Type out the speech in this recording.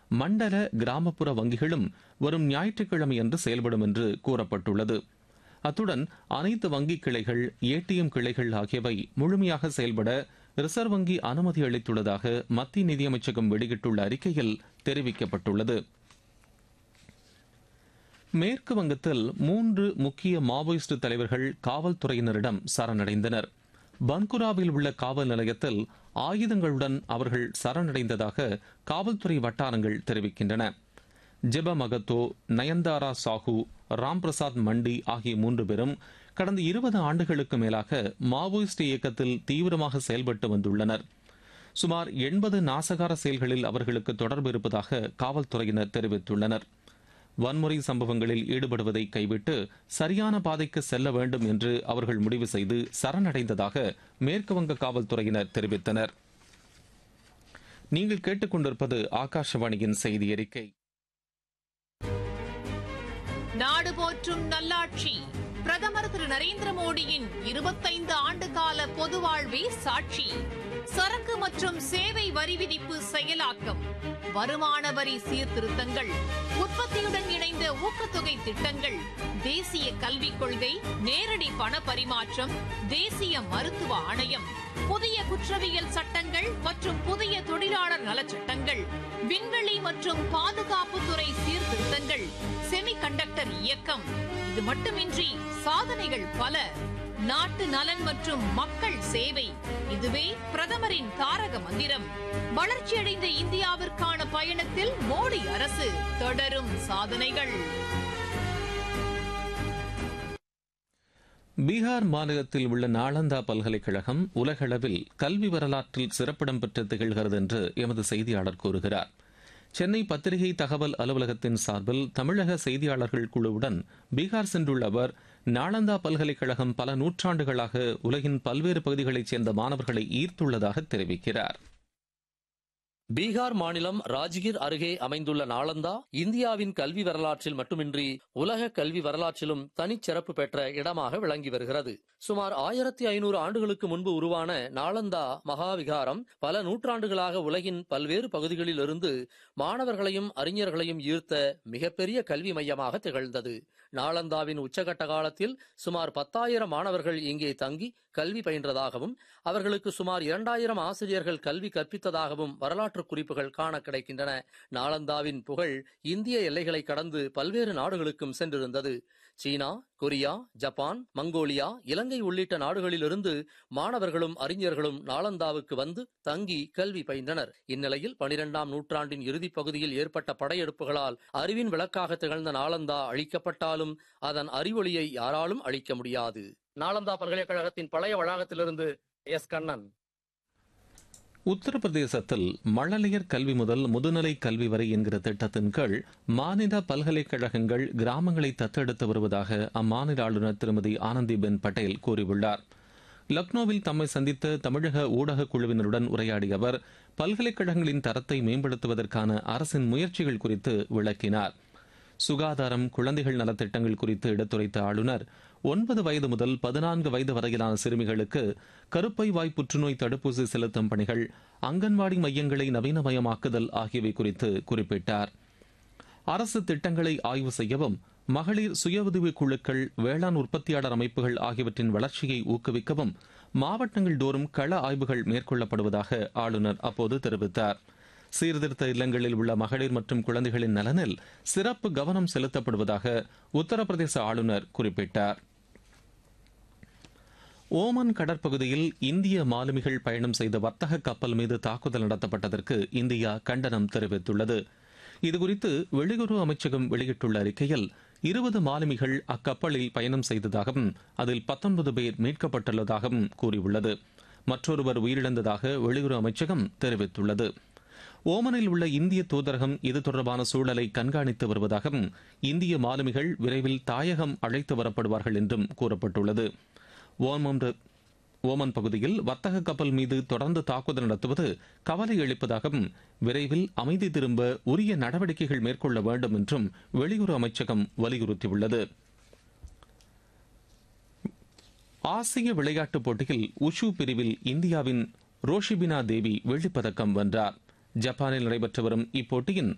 மண்டல கிராமப்புற வங்கிகளும் வரும் ஞாயிற்றுக்கிழமையன்று செயல்படும் என்று கூறப்பட்டுள்ளது அத்துடன் அனைத்து வங்கி கிளைகள் ஏடிஎம் கிளைகள் ஆகியவை முழுமையாக செயல்பட ரிசர்வ் வங்கி அனுமதி அளித்துள்ளதாக மத்திய நிதியமைச்சகம் வெளியிட்டுள்ள அறிக்கையில் தெரிவிக்கப்பட்டுள்ளது மேற்கு வங்கத்தில் மூன்று முக்கிய மாவோயிஸ்ட் தலைவர்கள் காவல்துறையினரிடம் சரணடைந்தனர் பன்குராவில் உள்ள காவல் நிலையத்தில் ஆயுதங்களுடன் அவர்கள் சரணடைந்ததாக காவல்துறை வட்டாரங்கள் தெரிவிக்கின்றன ஜெப மகத்தோ நயன்தாரா சாஹூ ராம்பிரசாத் மண்டி ஆகிய மூன்று பேரும் கடந்த இருபது ஆண்டுகளுக்கு மேலாக மாவோயிஸ்ட் இயக்கத்தில் தீவிரமாக செயல்பட்டு வந்துள்ளனர் சுமார் எண்பது நாசகார செயல்களில் அவர்களுக்கு தொடர்பு இருப்பதாக காவல்துறையினர் தெரிவித்துள்ளனர் வன்முறை சம்பவங்களில் ஈடுபடுவதை கைவிட்டு சரியான பாதைக்கு செல்ல வேண்டும் என்று அவர்கள் முடிவு செய்து சரணடைந்ததாக மேற்குவங்க காவல்துறையினர் தெரிவித்தனர் நீங்கள் கேட்டுக்கொண்டிருப்பது ஆகாஷவாணியின் செய்தி அறிக்கை நாடு போற்றும் நல்லாட்சி பிரதமர் திரு நரேந்திர மோடியின் இருபத்தைந்து ஆண்டு கால பொது வாழ்வே சாட்சி சரக்கு மற்றும் சேவை வரி விதிப்பு செயலாக்கம் வருமான வரி சீர்திருத்தங்கள் உற்பத்தியுடன் இணைந்த ஊக்கத்தொகை திட்டங்கள் தேசிய கல்விக் கொள்கை நேரடி பண பரிமாற்றம் தேசிய மருத்துவ ஆணையம் புதிய குற்றவியல் சட்டங்கள் மற்றும் புதிய தொழிலாளர் நலச்சட்டங்கள் விண்வெளி மற்றும் பாதுகாப்புத்துறை சீர்திருத்தங்கள் செமி கண்டக்டர் இயக்கம் இது மட்டுமின்றி சாதனைகள் பல நாட்டு நலன் மற்றும் மக்கள் சேவை இதுவே பிரதமரின் தாரக மந்திரம் வளர்ச்சியடைந்த இந்தியாவிற்கான பயணத்தில் மோடி அரசு தொடரும் சாதனைகள் பீகார் மாநிலத்தில் உள்ள நாளந்தா பல்கலைக்கழகம் உலகளவில் கல்வி வரலாற்றில் சிறப்பிடம் பெற்று திகழ்கிறது என்று எமது செய்தியாளர் கூறுகிறார் சென்னை பத்திரிகை தகவல் அலுவலகத்தின் சார்பில் தமிழக செய்தியாளர்கள் குழுவுடன் பீகார் சென்றுள்ள அவர் நாளந்தா பல்கலைக்கழகம் பல நூற்றாண்டுகளாக உலகின் பல்வேறு பகுதிகளைச் சேர்ந்த மாணவர்களை ஈர்த்துள்ளதாக தெரிவிக்கிறார் பீகார் மாநிலம் ராஜ்கிர் அருகே அமைந்துள்ள நாளந்தா இந்தியாவின் கல்வி வரலாற்றில் மட்டுமின்றி உலக கல்வி வரலாற்றிலும் தனிச்சிறப்பு பெற்ற இடமாக விளங்கி வருகிறது சுமார் ஆயிரத்தி ஐநூறு ஆண்டுகளுக்கு முன்பு உருவான நாளந்தா மகாவிகாரம் பல நூற்றாண்டுகளாக உலகின் பல்வேறு பகுதிகளில் இருந்து மாணவர்களையும் அறிஞர்களையும் ஈர்த்த மிகப்பெரிய கல்வி மையமாக திகழ்ந்தது நாளந்தாவின் உச்சகட்ட காலத்தில் சுமார் பத்தாயிரம் மாணவர்கள் இங்கே தங்கி கல்வி பயின்றதாகவும் அவர்களுக்கு சுமார் இரண்டாயிரம் ஆசிரியர்கள் கல்வி கற்பித்ததாகவும் வரலாற்று குறிப்புகள் காண கிடைக்கின்றன நாளந்தாவின் புகழ் இந்திய எல்லைகளை கடந்து பல்வேறு நாடுகளுக்கும் சென்றிருந்தது சீனா கொரியா ஜப்பான் மங்கோலியா இலங்கை உள்ளிட்ட நாடுகளிலிருந்து மாணவர்களும் அறிஞர்களும் நாளந்தாவுக்கு வந்து தங்கி கல்வி பயின்றனர் இந்நிலையில் பனிரெண்டாம் நூற்றாண்டின் இறுதிப் பகுதியில் ஏற்பட்ட படையெடுப்புகளால் அறிவின் விளக்காக திகழ்ந்த நாளந்தா அழிக்கப்பட்டாலும் அதன் அறிவொளியை யாராலும் அழிக்க முடியாது நாளந்தா பல்கலைக்கழகத்தின் பழைய வளாகத்திலிருந்து எஸ் கண்ணன் உத்தரப்பிரதேசத்தில் மழலையர் கல்வி முதல் முதுநிலை கல்வி வரை என்கிற திட்டத்தின் கீழ் மாநில பல்கலைக்கழகங்கள் கிராமங்களை தத்தெடுத்து வருவதாக அம்மாநில ஆளுநர் திருமதி ஆனந்திபென் பட்டேல் கூறியுள்ளார் லக்னோவில் தம்மை சந்தித்த தமிழக ஊடக குழுவினருடன் உரையாடிய அவர் பல்கலைக்கழகங்களின் தரத்தை மேம்படுத்துவதற்கான அரசின் முயற்சிகள் குறித்து விளக்கினார் சுகாதாரம் குழந்தைகள் நலத்திட்டங்கள் குறித்து எடுத்துரைத்த ஆளுநர் ஒன்பது வயது முதல் பதினான்கு வயது வரையிலான சிறுமிகளுக்கு கருப்பை வாய் புற்றுநோய் தடுப்பூசி செலுத்தும் பணிகள் அங்கன்வாடி மையங்களை நவீனமயமாக்குதல் ஆகியவை குறித்து குறிப்பிட்டார் அரசு திட்டங்களை ஆய்வு செய்யவும் மகளிர் சுய உதவி குழுக்கள் வேளாண் உற்பத்தியாளர் அமைப்புகள் ஆகியவற்றின் வளர்ச்சியை ஊக்குவிக்கவும் மாவட்டங்கள் தோறும் கள ஆய்வுகள் மேற்கொள்ளப்படுவதாக ஆளுநர் அப்போது தெரிவித்தார் சீர்திருத்த இல்லங்களில் உள்ள மகளிர் மற்றும் குழந்தைகளின் நலனில் சிறப்பு கவனம் செலுத்தப்படுவதாக உத்தரப்பிரதேச ஆளுநர் குறிப்பிட்டார் ஓமன் கடற்பகுதியில் இந்திய மாலுமிகள் பயணம் செய்த வர்த்தக கப்பல் மீது தாக்குதல் நடத்தப்பட்டதற்கு இந்தியா கண்டனம் தெரிவித்துள்ளது இதுகுறித்து வெளியுறவு அமைச்சகம் வெளியிட்டுள்ள அறிக்கையில் இருபது மாலுமிகள் அக்கப்பலில் பயணம் செய்ததாகவும் அதில் பத்தொன்பது பேர் மீட்கப்பட்டுள்ளதாகவும் கூறியுள்ளது மற்றொருவர் உயிரிழந்ததாக வெளியுறவு அமைச்சகம் தெரிவித்துள்ளது ஓமனில் உள்ள இந்திய தூதரகம் இது தொடர்பான சூழலை கண்காணித்து வருவதாகவும் இந்திய மாலுமிகள் விரைவில் தாயகம் அழைத்து வரப்படுவார்கள் என்றும் கூறப்பட்டுள்ளது ஓமன் ஓமன் பகுதியில் வர்த்தக கப்பல் மீது தொடர்ந்து தாக்குதல் நடத்துவது கவலை அளிப்பதாகவும் விரைவில் அமைதி திரும்ப உரிய நடவடிக்கைகள் மேற்கொள்ள வேண்டும் என்றும் வெளியுறவு அமைச்சகம் வலியுறுத்தியுள்ளது ஆசிய விளையாட்டுப் போட்டியில் உஷு பிரிவில் இந்தியாவின் ரோஷிபினா தேவி வெள்ளிப்பதக்கம் வென்றார் ஜப்பானில் நடைபெற்று வரும் இப்போட்டியின்